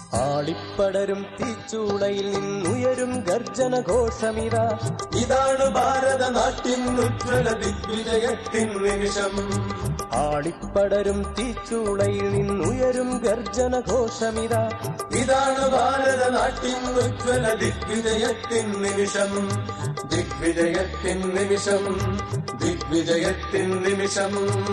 ആളിപ്പടരും തീച്ചൂളയിൽ നിന്നുയരും ഗർജന ഘോഷമിതാ ഇതാണ് ഭാരതനാട്ടിൻ ഉജ്ജ്വല ദിഗ്വിജയത്തിൻ നിമിഷം ആളിപ്പടരും തീച്ചൂളയിൽ നിന്നുയരും ഗർജന ഘോഷമിതാ ഇതാണ് ഭാരതനാട്ടിൻ ഉജ്ജ്വല ദിഗ്വിജയത്തിൻ നിമിഷം ദിഗ്വിജയത്തിൻ നിമിഷം ദിഗ്വിജയത്തിൻ നിമിഷം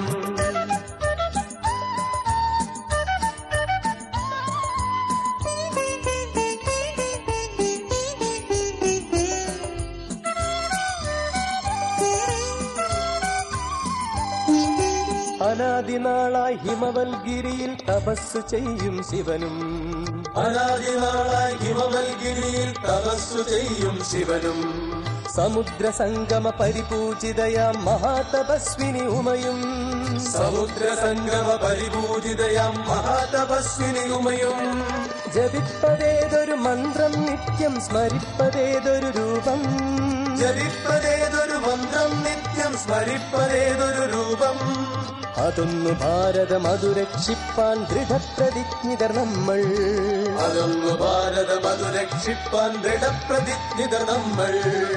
അനാദിനാളായി ഹിമവൽഗിരിയിൽ തപസ് ചെയ്യും ശിവനും അനാദിനാളായി ഹിമവൽഗിരിയിൽ തപസ്സു ചെയ്യും ശിവനും സമുദ്ര സംഗമ പരിപൂജിതയാം മഹാതപസ്വിനി ഉമയും സമുദ്ര സംഗമ പരിപൂജിതയാം മഹാതപസ്വിനി ഉമയും ജപിപ്പതേതൊരു മന്ത്രം നിത്യം സ്മരിപ്പതേതൊരു രൂപം ജപിപ്പതേതൊരു മന്ത്രം നിത്യം സ്മരിപ്പതേതൊരു രൂപം അതൊന്നു ഭാരതം അതു രക്ഷിപ്പാൻ ദൃഢപ്രതിജ്ഞിതർ നമ്മൾ അതൊന്നു ഭാരതം അതു രക്ഷിപ്പാൻ ദൃഢപ്രതിജ്ഞിതർ നമ്മൾ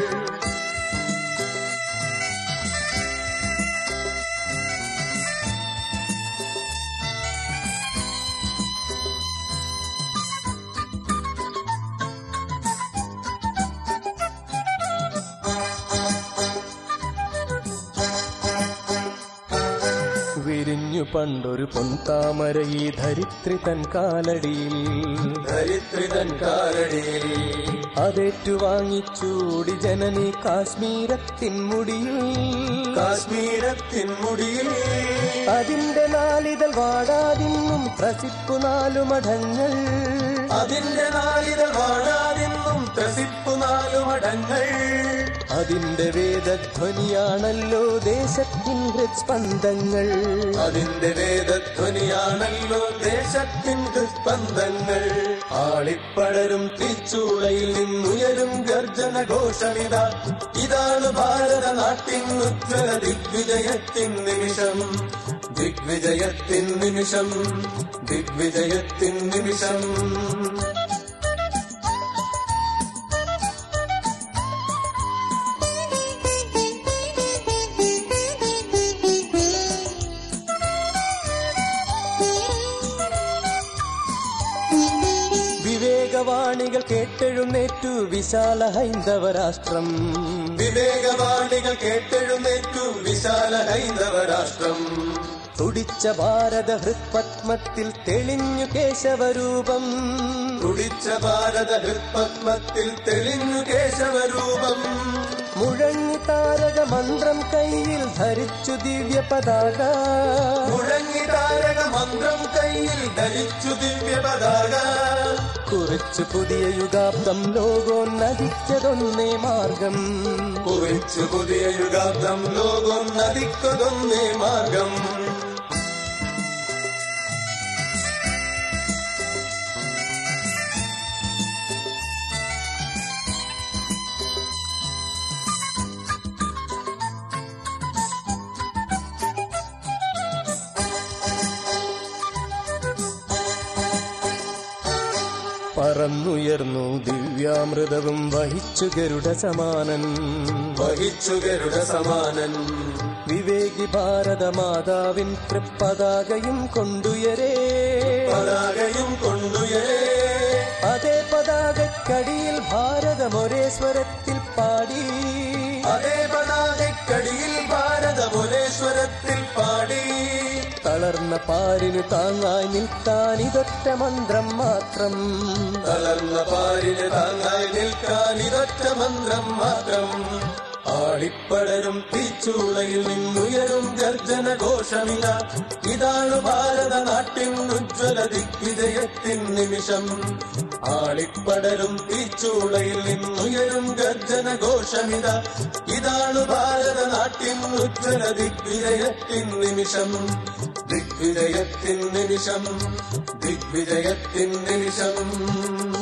വിരിഞ്ഞു പണ്ടൊരു പൊൻതാമര ഈ ധരിത്രി തൻ കാലടിയിൽ ധരിത്രിതൻ കാലടിയിൽ അതേറ്റുവാങ്ങിച്ചൂടി ജനനി കാശ്മീരത്തിൻ മുടിയിൽ കാശ്മീരത്തിൻ മുടിയിൽ അതിന്റെ നാളിതൾ വാടാതിന്നും ത്രസിപ്പു നാലു മഠങ്ങൾ അതിന്റെ നാളിതൾ വാഴാതിന്നും ത്രസിപ്പു നാലു മടങ്ങൾ അതിന്റെ വേദധ്വനിയാണല്ലോ ദേശത്തിൻ ഹൃസ്പന്ദങ്ങൾ അതിന്റെ വേദധ്വനിയാണല്ലോ ദേശത്തിൻ ഹൃസ്പന്ദങ്ങൾ ആളിപ്പടരും തീച്ചൂളയിൽ നിന്നുയരും ഗർജന ഘോഷമിത ഇതാണ് ഭാരതനാട്ടിൻ ഉജ്ജ്വല ദിഗ്വിജയത്തിൻ നിമിഷം ദിഗ്വിജയത്തിൻ നിമിഷം ദിഗ്വിജയത്തിൻ നിമിഷം വിവേകവാണികൾ കേട്ടെഴുന്നേറ്റു വിശാല ഹൈന്ദവ രാഷ്ട്രം വിവേകവാണികൾ കേട്ടെഴുന്നേറ്റു വിശാല ഹൈന്ദവ രാഷ്ട്രം തുടിച്ച ഭാരത ഹൃത്പത്മത്തിൽ തെളിഞ്ഞു കേശവരൂപം തുടിച്ച ഭാരത ഹൃത്പത്മത്തിൽ തെളിഞ്ഞു കേശവരൂപം മുഴങ്ങി താരക മന്ത്രം കയ്യിൽ ധരിച്ചു ദിവ്യ പതാക മുഴങ്ങി താരക മന്ത്രം കയ്യിൽ ധരിച്ചു ദിവ്യ പതാക കുറിച്ചു പുതിയ യുഗാബ്ദം ലോകോന്നതിക്കതൊന്നേ മാർഗം കുറിച്ചു പുതിയ യുഗാബ്ദം ലോകം നദിക്കതൊന്നേ മാർഗം പറന്നുയർന്നു ദിവ്യാമൃതവും വഹിച്ചു ഗരുഡ സമാനൻ വഹിച്ചു ഗരുഡ സമാനൻ വിവേകി ഭാരത മാതാവിൻ തൃപ്പതാകയും കൊണ്ടുയരേ പതാകയും കൊണ്ടുയരേ അതേ പതാകക്കടിയിൽ ഭാരതം ഒരേ സ്വരത്തിൽ പാടി അതേ പതാകക്കടിയിൽ ഭാരതമുരേശ്വരത്തിൽ പാടി തളർന്ന പാരിനു താങ്ങായി നിൽക്കാൻ ഇതൊറ്റ മന്ത്രം മാത്രം തളർന്ന പാരിന് താങ്ങായി നിൽക്കാൻ ഇതൊറ്റ മന്ത്രം മാത്രം ആളിപ്പടരും തീച്ചൂളയിൽ നിന്നുയരും ഗർജന ഘോഷമില്ല ഇതാണ് ഭാരതനാട്ടിൻ ഉജ്ജ്വല ദിഗ്വിജയത്തിൻ നിമിഷം ആളിപ്പടരും തീച്ചൂളയിൽ നിന്നുയരും ഗർജന ഘോഷമിത ഇതാണ് ഭാരതനാട്ടിൻ ഉജ്ജ്വല ദിഗ്വിജയത്തിൻ നിമിഷം ദിഗ്വിജയത്തിൻ നിമിഷം ദിഗ്വിജയത്തിൻ നിമിഷം